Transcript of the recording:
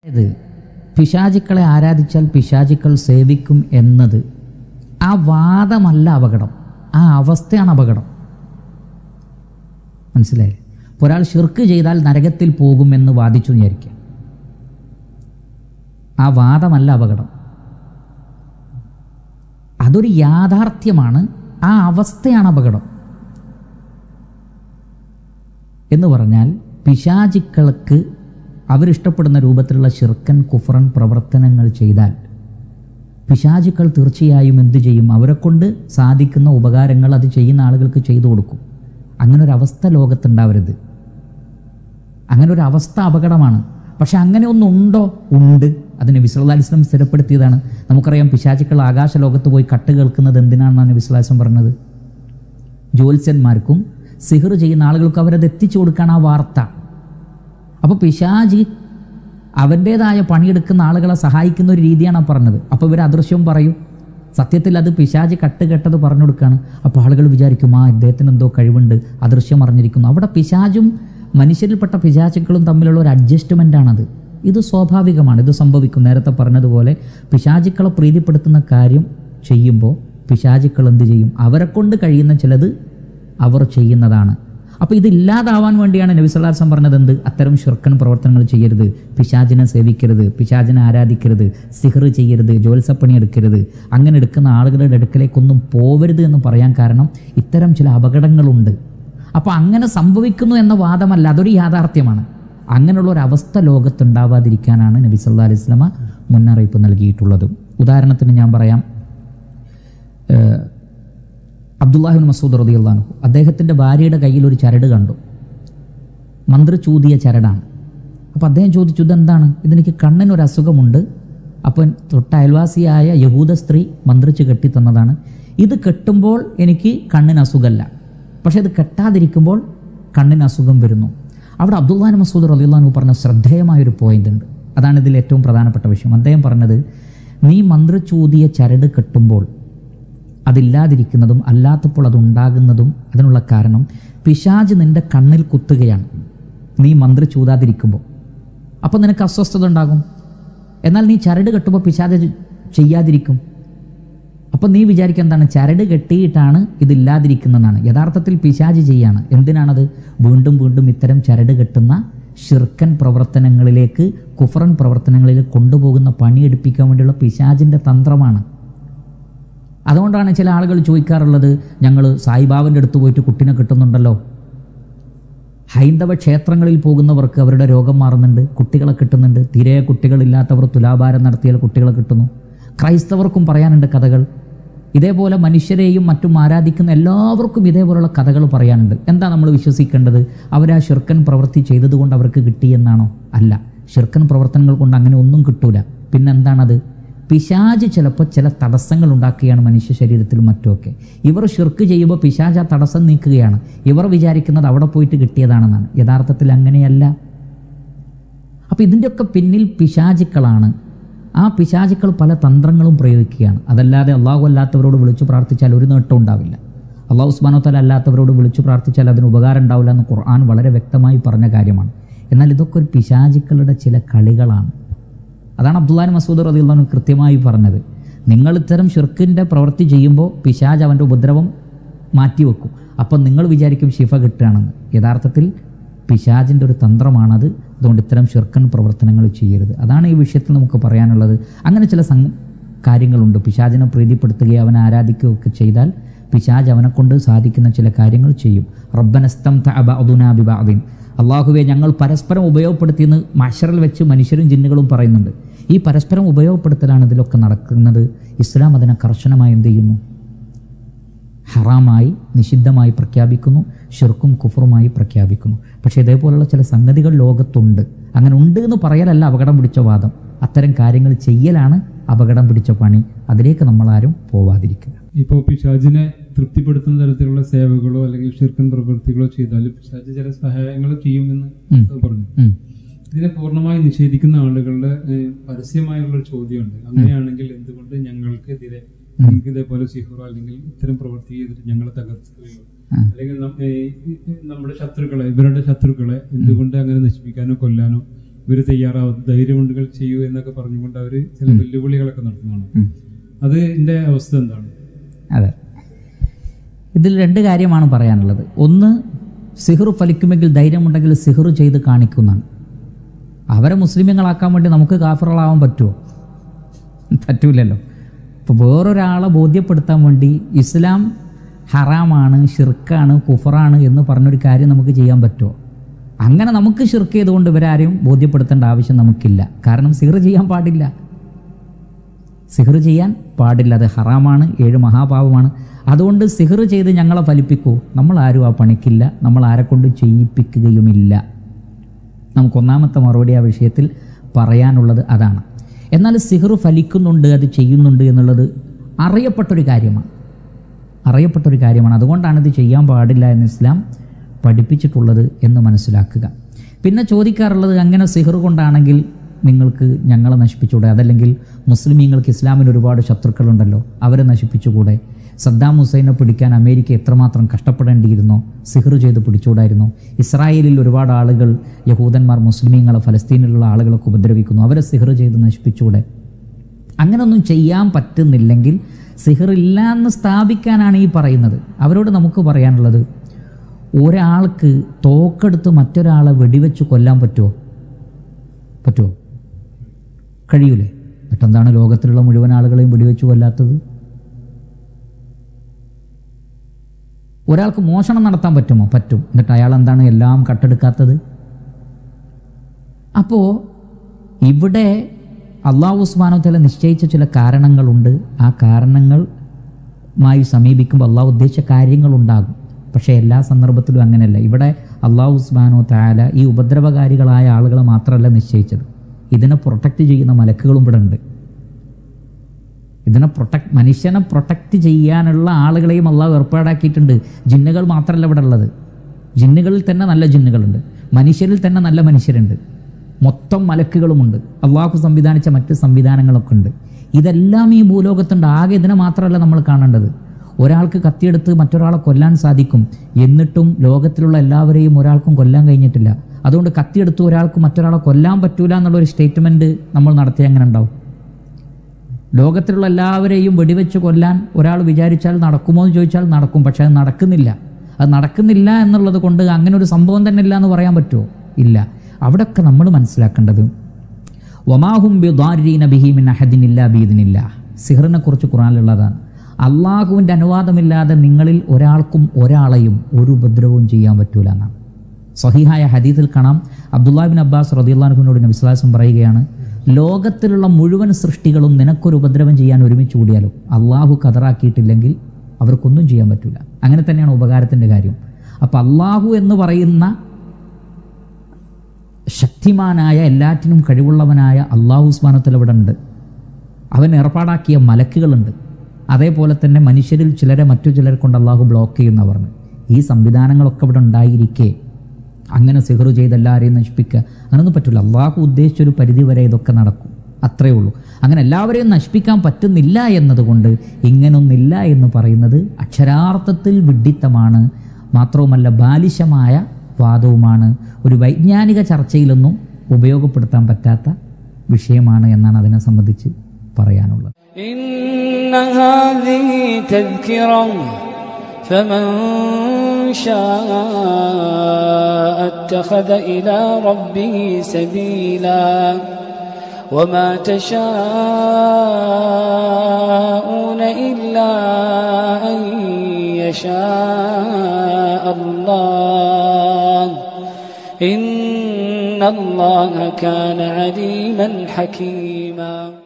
ഇത് പിശാചുക്കളെ ആരാധിച്ചാൽ പിശാചുക്കൾ സേവിക്കും എന്നത് ആ വാദമല്ല അപകടം ആ അവസ്ഥയാണ് അപകടം മനസ്സിലായി ഒരാൾ ഷിർക്ക് ചെയ്താൽ നരകത്തിൽ പോകുമെന്ന് വാദിച്ചു വിചാരിക്കുക ആ വാദമല്ല അപകടം അതൊരു യാഥാർത്ഥ്യമാണ് ആ അവസ്ഥയാണ് അപകടം എന്ന് പറഞ്ഞാൽ പിശാചിക്കൾക്ക് അവരിഷ്ടപ്പെടുന്ന രൂപത്തിലുള്ള ഷിർക്കൻ കുഫറൻ പ്രവർത്തനങ്ങൾ ചെയ്താൽ പിശാചുക്കൾ തീർച്ചയായും എന്തു ചെയ്യും അവരെ കൊണ്ട് സാധിക്കുന്ന ഉപകാരങ്ങൾ അത് ചെയ്യുന്ന ആളുകൾക്ക് ചെയ്തു കൊടുക്കും അങ്ങനെ ഒരു അവസ്ഥ ലോകത്തുണ്ടാവരുത് അങ്ങനെ ഒരു അവസ്ഥ അപകടമാണ് പക്ഷെ അങ്ങനെ ഒന്നുണ്ടോ ഉണ്ട് അതിന് വിസ്ലാലിസ്ലം സ്ഥിരപ്പെടുത്തിയതാണ് നമുക്കറിയാം പിശാചുക്കൾ ആകാശ ലോകത്ത് പോയി കട്ട് കേൾക്കുന്നത് എന്തിനാണെന്നാണ് വിസ്ലാസം പറഞ്ഞത് ജ്യോത്സ്യന്മാർക്കും സിഹർ ചെയ്യുന്ന ആളുകൾക്ക് അവരത് എത്തിച്ചു കൊടുക്കാൻ ആ വാർത്ത അപ്പോൾ പിശാജ് അവൻ്റേതായ പണിയെടുക്കുന്ന ആളുകളെ സഹായിക്കുന്ന ഒരു രീതിയാണ് ആ പറഞ്ഞത് അപ്പോൾ ഇവർ അദൃശ്യം പറയും സത്യത്തിൽ അത് പിശാജ് കട്ട് കെട്ടത് പറഞ്ഞു കൊടുക്കുകയാണ് അപ്പോൾ ആളുകൾ വിചാരിക്കും ആ ഇദ്ദേഹത്തിന് എന്തോ കഴിവുണ്ട് അദൃശ്യം അറിഞ്ഞിരിക്കുന്നു അവിടെ പിശാജും മനുഷ്യരിൽപ്പെട്ട പിശാചുക്കളും തമ്മിലുള്ള ഒരു അഡ്ജസ്റ്റ്മെൻ്റ് ആണത് ഇത് സ്വാഭാവികമാണ് ഇത് സംഭവിക്കും നേരത്തെ പറഞ്ഞതുപോലെ പിശാചുക്കളെ പ്രീതിപ്പെടുത്തുന്ന കാര്യം ചെയ്യുമ്പോൾ പിശാചുക്കൾ എന്ത് ചെയ്യും അവരെ കൊണ്ട് കഴിയുന്ന ചിലത് അവർ ചെയ്യുന്നതാണ് അപ്പോൾ ഇത് ഇല്ലാതാവാൻ വേണ്ടിയാണ് നബി സല്ലാസം പറഞ്ഞത് എന്ത് അത്തരം ഷുർക്കൻ പ്രവർത്തനങ്ങൾ ചെയ്യരുത് പിശാചിനെ സേവിക്കരുത് പിശാചിനെ ആരാധിക്കരുത് സിഹർ ചെയ്യരുത് ജോത്സപ്പണി എടുക്കരുത് അങ്ങനെ എടുക്കുന്ന ആളുകളുടെ അടുക്കലേക്കൊന്നും പോവരുത് എന്ന് പറയാൻ കാരണം ഇത്തരം ചില അപകടങ്ങളുണ്ട് അപ്പോൾ അങ്ങനെ സംഭവിക്കുന്നു എന്ന വാദമല്ല അതൊരു യാഥാർത്ഥ്യമാണ് അങ്ങനെയുള്ള ഒരു അവസ്ഥ ലോകത്തുണ്ടാവാതിരിക്കാനാണ് നബി സല്ലാ അലൈഹി സ്വലമ മുന്നറിയിപ്പ് നൽകിയിട്ടുള്ളത് ഉദാഹരണത്തിന് ഞാൻ പറയാം ഏഹ്, അബ്ദുല്ലാഹിബിൻ മസൂദ് റതി അള്ളഹാനു അദ്ദേഹത്തിൻ്റെ ഭാര്യയുടെ കയ്യിൽ ഒരു ചരട് കണ്ടു മന്ത്രി ചൂതിയ ചരടാണ് അപ്പോൾ അദ്ദേഹം ചോദിച്ചു ഇതെന്താണ് ഇതെനിക്ക് കണ്ണിനൊരു അസുഖമുണ്ട് അപ്പം തൊട്ട അയൽവാസിയായ യഹൂദ സ്ത്രീ മന്ത്രിച്ച് കെട്ടിത്തന്നതാണ് ഇത് കെട്ടുമ്പോൾ എനിക്ക് കണ്ണിന് അസുഖമല്ല പക്ഷേ ഇത് കെട്ടാതിരിക്കുമ്പോൾ കണ്ണിന് അസുഖം വരുന്നു അവിടെ അബ്ദുല്ലാൻ മസൂദ് റലിള്ളാനു പറഞ്ഞ ശ്രദ്ധേയമായൊരു പോയിന്റ് ഉണ്ട് അതാണ് ഇതിൽ ഏറ്റവും പ്രധാനപ്പെട്ട വിഷയം അദ്ദേഹം പറഞ്ഞത് നീ മന്ത്രിച്ചൂതിയ ചരട് കെട്ടുമ്പോൾ അതില്ലാതിരിക്കുന്നതും അല്ലാത്തപ്പോൾ അതുണ്ടാകുന്നതും അതിനുള്ള കാരണം പിശാജ് നിന്റെ കണ്ണിൽ കുത്തുകയാണ് നീ മന്ത്രി ചൂതാതിരിക്കുമ്പോൾ അപ്പോൾ നിനക്ക് അസ്വസ്ഥത ഉണ്ടാകും എന്നാൽ നീ ചരട് കെട്ടുമ്പോൾ പിശാജ് ചെയ്യാതിരിക്കും അപ്പം നീ വിചാരിക്കുക എന്താണ് ചരട് കെട്ടിയിട്ടാണ് ഇതില്ലാതിരിക്കുന്നതെന്നാണ് യഥാർത്ഥത്തിൽ പിശാജ് ചെയ്യാണ് എന്തിനാണത് വീണ്ടും വീണ്ടും ഇത്തരം ചരട് കെട്ടുന്ന ഷിർക്കൻ പ്രവർത്തനങ്ങളിലേക്ക് കുഫറൻ പ്രവർത്തനങ്ങളിലേക്ക് കൊണ്ടുപോകുന്ന പണിയെടുപ്പിക്കാൻ വേണ്ടിയുള്ള പിശാജിൻ്റെ തന്ത്രമാണ് അതുകൊണ്ടാണ് ചില ആളുകൾ ചോദിക്കാറുള്ളത് ഞങ്ങൾ സായിബാബൻ്റെ അടുത്ത് പോയിട്ട് കുട്ടിനെ കിട്ടുന്നുണ്ടല്ലോ ഹൈന്ദവ ക്ഷേത്രങ്ങളിൽ പോകുന്നവർക്ക് അവരുടെ രോഗം മാറുന്നുണ്ട് കുട്ടികളെ കിട്ടുന്നുണ്ട് തീരെ കുട്ടികളില്ലാത്തവർ തുലാഭാരം നടത്തിയാൽ കുട്ടികളെ കിട്ടുന്നു ക്രൈസ്തവർക്കും പറയാനുണ്ട് കഥകൾ ഇതേപോലെ മനുഷ്യരെയും മറ്റും ആരാധിക്കുന്ന എല്ലാവർക്കും ഇതേപോലുള്ള കഥകൾ പറയാനുണ്ട് എന്താ നമ്മൾ വിശ്വസിക്കേണ്ടത് അവർ ആ ഷിർക്കൻ പ്രവൃത്തി ചെയ്തതുകൊണ്ട് അവർക്ക് കിട്ടിയെന്നാണോ അല്ല ഷിർക്കൻ പ്രവർത്തനങ്ങൾ കൊണ്ട് അങ്ങനെ ഒന്നും കിട്ടൂല പിന്നെന്താണത് പിശാജ് ചിലപ്പോൾ ചില തടസ്സങ്ങൾ ഉണ്ടാക്കുകയാണ് മനുഷ്യ ശരീരത്തിലും മറ്റുമൊക്കെ ഇവർ ഷിർക്ക് ചെയ്യുമ്പോൾ പിശാജ് ആ തടസ്സം നീക്കുകയാണ് ഇവർ വിചാരിക്കുന്നത് അവിടെ പോയിട്ട് കിട്ടിയതാണെന്നാണ് യഥാർത്ഥത്തിൽ അങ്ങനെയല്ല അപ്പോൾ ഇതിൻ്റെയൊക്കെ പിന്നിൽ പിശാചുക്കളാണ് ആ പിശാചുക്കൾ പല തന്ത്രങ്ങളും പ്രയോഗിക്കുകയാണ് അതല്ലാതെ അള്ളാഹു അല്ലാത്തവരോട് വിളിച്ചു പ്രാർത്ഥിച്ചാൽ ഒരു നേട്ടം ഉണ്ടാവില്ല അള്ളാഹു ഉസ്മാനോത്തല അല്ലാത്തവരോട് വിളിച്ചു പ്രാർത്ഥിച്ചാൽ അതിന് ഉപകാരം ഉണ്ടാവില്ല എന്ന് ഖുർആൻ വളരെ വ്യക്തമായി പറഞ്ഞ കാര്യമാണ് എന്നാൽ ഇതൊക്കെ ഒരു പിശാചുക്കളുടെ ചില കളികളാൻ അതാണ് അബ്ദുല്ലാൻ മസൂദ് റദിള്ളാഹു കൃത്യമായി പറഞ്ഞത് നിങ്ങൾ ഇത്തരം ഷിർക്കിൻ്റെ പ്രവൃത്തി ചെയ്യുമ്പോൾ പിശാജ് അവൻ്റെ ഉപദ്രവം മാറ്റിവെക്കും അപ്പം നിങ്ങൾ വിചാരിക്കും ശിഫ കിട്ടുകയാണെന്ന് യഥാർത്ഥത്തിൽ പിശാജിൻ്റെ ഒരു തന്ത്രമാണത് അതുകൊണ്ട് ഇത്തരം ഷിർക്കൻ പ്രവർത്തനങ്ങൾ ചെയ്യരുത് അതാണ് ഈ വിഷയത്തിൽ നമുക്ക് പറയാനുള്ളത് അങ്ങനെ ചില സം കാര്യങ്ങളുണ്ട് പിശാജിനെ പ്രീതിപ്പെടുത്തുകയോ അവനെ ആരാധിക്കുകയൊക്കെ ചെയ്താൽ പിശാജ് അവനെ കൊണ്ട് സാധിക്കുന്ന ചില കാര്യങ്ങൾ ചെയ്യും റബ്ബനസ്തം അബുനാബിബാദിൻ അള്ളാഹുവെ ഞങ്ങൾ പരസ്പരം ഉപയോഗപ്പെടുത്തിയെന്ന് മഷറിൽ വെച്ച് മനുഷ്യരും ജിന്നുകളും പറയുന്നുണ്ട് ഈ പരസ്പരം ഉപയോഗപ്പെടുത്തലാണ് ഇതിലൊക്കെ നടക്കുന്നത് ഇസ്ലാം അതിനെ കർശനമായി എന്ത് ചെയ്യുന്നു ഹറാമായി നിഷിദ്ധമായി പ്രഖ്യാപിക്കുന്നു ഷിർക്കും കുഫറുമായി പ്രഖ്യാപിക്കുന്നു പക്ഷേ ഇതേപോലുള്ള ചില സംഗതികൾ ലോകത്തുണ്ട് അങ്ങനെ ഉണ്ട് എന്ന് പറയലല്ല അപകടം പിടിച്ച വാദം അത്തരം കാര്യങ്ങൾ ചെയ്യലാണ് അപകടം പിടിച്ച പണി അതിലേക്ക് നമ്മളാരും പോവാതിരിക്കുക ഇപ്പോൾ പിശാജിനെ തൃപ്തിപ്പെടുത്തുന്ന തരത്തിലുള്ള സേവകളോ അല്ലെങ്കിൽ ഷിർക്കൻ പ്രവൃത്തികളോ ചെയ്താൽ പിശാജ് ചില സഹായങ്ങൾ ചെയ്യുമെന്ന് ഉം. പറഞ്ഞു ഉം. ഇതിനെ പൂർണ്ണമായി നിഷേധിക്കുന്ന ആളുകളുടെ ഏഹ്, പരസ്യമായുള്ള ഒരു ചോദ്യമുണ്ട് അങ്ങനെയാണെങ്കിൽ എന്തുകൊണ്ട് ഞങ്ങൾക്കെതിരെ നിങ്ങൾക്ക് ഇതേപോലെ സിഹുറോ അല്ലെങ്കിൽ ഇത്തരം പ്രവൃത്തി ചെയ്തിട്ട് ഞങ്ങളെ തകർക്കുകയോ ഉം. അല്ലെങ്കിൽ നം- ഏഹ്, ഈ- ഈ നമ്മുടെ ശത്രുക്കളെ ഇവരുടെ ശത്രുക്കളെ എന്തുകൊണ്ട് അങ്ങനെ നശിപ്പിക്കാനോ കൊല്ലാനോ ഇവർ തയ്യാറാവും ധൈര്യമുണ്ടുകൾ ചെയ്യൂ എന്നൊക്കെ പറഞ്ഞുകൊണ്ട് അവർ ചില വെല്ലുവിളികളൊക്കെ നടത്തുന്നതാണ് ഉം. അത് എൻ്റെ അവസ്ഥ എന്താണ് അതെ ഇതിൽ രണ്ട് കാര്യമാണ് പറയാനുള്ളത് ഒന്ന് സിഹർ ഫലിക്കുമെങ്കിൽ ധൈര്യമുണ്ടെങ്കിൽ സിഹർ ചെയ്ത് കാണിക്കുന്നതാണ് അവരെ മുസ്ലിമുകളാക്കാൻ വേണ്ടി നമുക്ക് കാഫറുകളാവാൻ പറ്റുമോ പറ്റൂലല്ലോ ഇപ്പോൾ വേറൊരാളെ ബോധ്യപ്പെടുത്താൻ വേണ്ടി ഇസ്ലാം ഹറാമാണ് ഷിർക്കാണ് കുഫറാണ് എന്ന് പറഞ്ഞൊരു കാര്യം നമുക്ക് ചെയ്യാൻ പറ്റുമോ അങ്ങനെ നമുക്ക് ഷിർക്ക് ചെയ്തുകൊണ്ട് ഇവരാരെയും ബോധ്യപ്പെടുത്തേണ്ട ആവശ്യം നമുക്കില്ല കാരണം സിഹർ ചെയ്യാൻ പാടില്ല സിഹർ ചെയ്യാൻ പാടില്ല അത് ഹറാമാണ് ഏഴ് മഹാപാപമാണ് അതുകൊണ്ട് സിഹർ ചെയ്ത് ഞങ്ങളെ ഫലിപ്പിക്കൂ നമ്മൾ ആരും ആ പണിക്കില്ല നമ്മൾ ആരെ കൊണ്ട് ചെയ്യിപ്പിക്കുകയുമില്ല നമുക്ക് ഒന്നാമത്തെ മറുപടി ആ വിഷയത്തിൽ പറയാനുള്ളത് അതാണ് എന്നാൽ സിഹർ ഫലിക്കുന്നുണ്ട് അത് ചെയ്യുന്നുണ്ട് എന്നുള്ളത് അറിയപ്പെട്ടൊരു കാര്യമാണ് അറിയപ്പെട്ടൊരു കാര്യമാണ് അതുകൊണ്ടാണ് ഇത് ചെയ്യാൻ പാടില്ല എന്ന് ഇസ്ലാം പഠിപ്പിച്ചിട്ടുള്ളത് എന്ന് മനസ്സിലാക്കുക പിന്നെ ചോദിക്കാറുള്ളത് അങ്ങനെ സിഹർ കൊണ്ടാണെങ്കിൽ നിങ്ങൾക്ക് ഞങ്ങളെ നശിപ്പിച്ചുകൂടെ അതല്ലെങ്കിൽ മുസ്ലിമീങ്ങൾക്ക് ഇസ്ലാമിന് ഒരുപാട് ശത്രുക്കളുണ്ടല്ലോ അവരെ നശിപ്പിച്ചുകൂടെ സദ്ദാം ഹുസൈനെ പിടിക്കാൻ അമേരിക്ക എത്രമാത്രം കഷ്ടപ്പെടേണ്ടിയിരുന്നോ സിഹർ ചെയ്ത് പിടിച്ചുകൂടായിരുന്നോ ഇസ്രായേലിൽ ഒരുപാട് ആളുകൾ യഹൂദന്മാർ മുസ്ലിമീങ്ങളെ ഫലസ്തീനിലുള്ള ആളുകളൊക്കെ ഉപദ്രവിക്കുന്നു അവരെ സിഹർ ചെയ്ത് നശിപ്പിച്ചുകൂടെ അങ്ങനൊന്നും ചെയ്യാൻ പറ്റുന്നില്ലെങ്കിൽ സിഹർ ഇല്ല എന്ന് സ്ഥാപിക്കാനാണ് ഈ പറയുന്നത് അവരോട് നമുക്ക് പറയാനുള്ളത് ഒരാൾക്ക് തോക്കെടുത്ത് മറ്റൊരാളെ വെടിവെച്ച് കൊല്ലാൻ പറ്റുമോ പറ്റുമോ കഴിയൂലേ എന്നിട്ടെന്താണ് ലോകത്തിലുള്ള മുഴുവൻ ആളുകളെയും വെടിവെച്ച് കൊല്ലാത്തത് ഒരാൾക്ക് മോഷണം നടത്താൻ പറ്റുമോ പറ്റും എന്നിട്ട് അയാൾ എന്താണ് എല്ലാം കട്ടെടുക്കാത്തത് അപ്പോൾ ഇവിടെ അള്ളാഹു ഉസ്മാനോത്തല നിശ്ചയിച്ച ചില കാരണങ്ങളുണ്ട് ആ കാരണങ്ങളുമായി സമീപിക്കുമ്പോൾ അള്ളാഹു ഉദ്ദേശിച്ച കാര്യങ്ങളുണ്ടാകും പക്ഷേ എല്ലാ സന്ദർഭത്തിലും അങ്ങനെയല്ല ഇവിടെ അള്ളാഹു ഉസ്മാനോ താല ഈ ഉപദ്രവകാരികളായ ആളുകളെ മാത്രമല്ല നിശ്ചയിച്ചത് ഇതിനെ പ്രൊട്ടക്റ്റ് ചെയ്യുന്ന മലക്കുകളും ഇവിടെ ഉണ്ട് ഇതിനെ പ്രൊട്ടക്ട് മനുഷ്യനെ പ്രൊട്ടക്റ്റ് ചെയ്യാനുള്ള ആളുകളെയും അള്ളാഹു ഏർപ്പാടാക്കിയിട്ടുണ്ട് ജിന്നുകൾ മാത്രമല്ല ഇവിടെ ഉള്ളത് ജിന്നുകളിൽ തന്നെ നല്ല ജിന്നുകളുണ്ട് മനുഷ്യരിൽ തന്നെ നല്ല മനുഷ്യരുണ്ട് മൊത്തം മലക്കുകളുമുണ്ട് അള്ളാഹു സംവിധാനിച്ച മറ്റ് സംവിധാനങ്ങളൊക്കെ ഉണ്ട് ഇതെല്ലാം ഈ ഭൂലോകത്തുണ്ട് ആകെ ഇതിനെ മാത്രമല്ല നമ്മൾ കാണേണ്ടത് ഒരാൾക്ക് കത്തിയെടുത്ത് മറ്റൊരാളെ കൊല്ലാൻ സാധിക്കും എന്നിട്ടും ലോകത്തിലുള്ള എല്ലാവരെയും ഒരാൾക്കും കൊല്ലാൻ കഴിഞ്ഞിട്ടില്ല അതുകൊണ്ട് കത്തിയെടുത്ത് ഒരാൾക്ക് മറ്റൊരാളെ കൊല്ലാൻ പറ്റൂല എന്നുള്ളൊരു സ്റ്റേറ്റ്മെൻറ്റ് നമ്മൾ നടത്തിയ എങ്ങനെ ഉണ്ടാവും ലോകത്തിലുള്ള എല്ലാവരെയും വെടിവെച്ച് കൊല്ലാൻ ഒരാൾ വിചാരിച്ചാൽ നടക്കുമോ എന്ന് ചോദിച്ചാൽ നടക്കും പക്ഷെ അത് നടക്കുന്നില്ല അത് നടക്കുന്നില്ല എന്നുള്ളത് കൊണ്ട് അങ്ങനെ ഒരു സംഭവം തന്നെ ഇല്ല എന്ന് പറയാൻ പറ്റുമോ ഇല്ല അവിടെയൊക്കെ നമ്മൾ മനസ്സിലാക്കേണ്ടത് വമാഹും ബിദാരീന ബിഹിമിൻ അഹദിനില്ല ബീദിനില്ല സിഹറിനെ കുറിച്ച് ഖുറാനിലുള്ളതാണ് അള്ളാഹുവിൻ്റെ അനുവാദമില്ലാതെ നിങ്ങളിൽ ഒരാൾക്കും ഒരാളെയും ഒരു ഉപദ്രവവും ചെയ്യാൻ പറ്റൂല എന്നാണ് സഹിഹായ ഹദീസിൽ കാണാം അബ്ദുല്ലാബിൻ അബ്ബാസ് റദിയുള്ളാഹുവിനോട് നബിസ്ലാസം പറയുകയാണ് ലോകത്തിലുള്ള മുഴുവൻ സൃഷ്ടികളും നിനക്കൊരു ഉപദ്രവം ചെയ്യാൻ ഒരുമിച്ച് കൂടിയാലും അള്ളാഹു കതറാക്കിയിട്ടില്ലെങ്കിൽ അവർക്കൊന്നും ചെയ്യാൻ പറ്റില്ല അങ്ങനെ തന്നെയാണ് ഉപകാരത്തിൻ്റെ കാര്യം അപ്പം അള്ളാഹു എന്ന് പറയുന്ന ശക്തിമാനായ എല്ലാറ്റിനും കഴിവുള്ളവനായ അള്ളാഹു ഉസ്മാനത്തിൽ ഇവിടെ ഉണ്ട് അവൻ ഏർപ്പാടാക്കിയ മലക്കുകളുണ്ട് അതേപോലെ തന്നെ മനുഷ്യരിൽ ചിലരെ മറ്റു ചിലരെ കൊണ്ട് അള്ളാഹു ബ്ലോക്ക് ചെയ്യുന്ന പറഞ്ഞു ഈ സംവിധാനങ്ങളൊക്കെ ഇവിടെ ഉണ്ടായിരിക്കെ അങ്ങനെ സിഹർ ചെയ്ത് എല്ലാവരെയും നശിപ്പിക്കുക അങ്ങനൊന്നും പറ്റില്ല അള്ളാഹു ഉദ്ദേശിച്ചൊരു പരിധി വരെ ഇതൊക്കെ നടക്കും അത്രയേ ഉള്ളൂ അങ്ങനെ എല്ലാവരെയും നശിപ്പിക്കാൻ പറ്റുന്നില്ല എന്നതുകൊണ്ട് ഇങ്ങനൊന്നില്ല എന്ന് പറയുന്നത് അക്ഷരാർത്ഥത്തിൽ വിഡ്ഢിത്തമാണ് മാത്രവുമല്ല ബാലിശമായ വാദവുമാണ് ഒരു വൈജ്ഞാനിക ചർച്ചയിലൊന്നും ഉപയോഗപ്പെടുത്താൻ പറ്റാത്ത വിഷയമാണ് എന്നാണ് അതിനെ സംബന്ധിച്ച് പറയാനുള്ളത് إن هذه تذكرة فمن شاء اتخذ إلى ربه سبيلا وما تشاءون إلا أن يشاء الله إن الله كان عليما حكيما